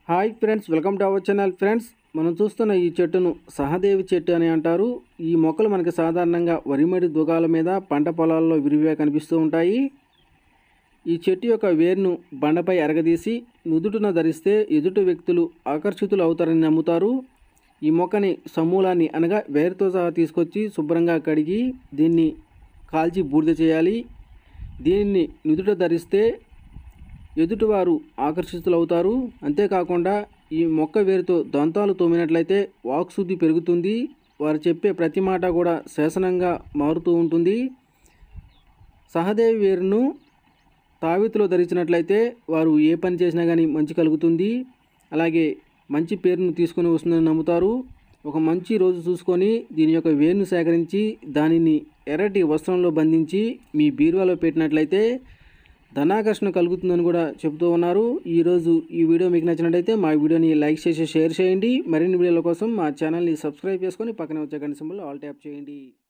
hi friends welcome to our channel friends మనం చూస్తున్న ఈ చెట్టును సహదేవి చెట్టు అని అంటారు ఈ మొక్కలు మనకి సాధారణంగా వరిమడి దుగాల మీద పంట పొలాల్లో విరివిగా కనిపిస్తూ ఉంటాయి ఈ చెట్టు యొక్క వేరును బండపై ఎరగదీసి నుదుటిన ధరిస్తే ఎదుటి వ్యక్తులు ఆకర్షితులు అవుతారని నమ్ముతారు ఈ మొక్కని సమూలాన్ని అనగా వేరుతో సహా తీసుకొచ్చి శుభ్రంగా కడిగి దీన్ని కాల్చి బూడిద చేయాలి దీనిని నుదుట ధరిస్తే ఎదుటివారు ఆకర్షితులవుతారు అంతేకాకుండా ఈ మొక్క వేరుతో దంతాలు తోమినట్లయితే వాక్శుద్ధి పెరుగుతుంది వారు చెప్పే ప్రతి మాట కూడా శాసనంగా మారుతూ ఉంటుంది సహదేవి వేరును తావితిలో ధరించినట్లయితే వారు ఏ పని చేసినా కానీ మంచి కలుగుతుంది అలాగే మంచి పేరును తీసుకొని వస్తుందని నమ్ముతారు ఒక మంచి రోజు చూసుకొని దీని యొక్క వేరును సేకరించి దానిని ఎర్రటి వస్త్రంలో బంధించి మీ బీరువాలో పెట్టినట్లయితే ధనాకర్షణ కలుగుతుందని కూడా చెబుతూ ఉన్నారు ఈరోజు ఈ వీడియో మీకు నచ్చినట్లయితే మా వీడియోని లైక్ చేసి షేర్ చేయండి మరిన్ని వీడియోల కోసం మా ఛానల్ని సబ్స్క్రైబ్ చేసుకొని పక్కనే వచ్చే గంట సింబల్ ఆల్ ట్యాప్ చేయండి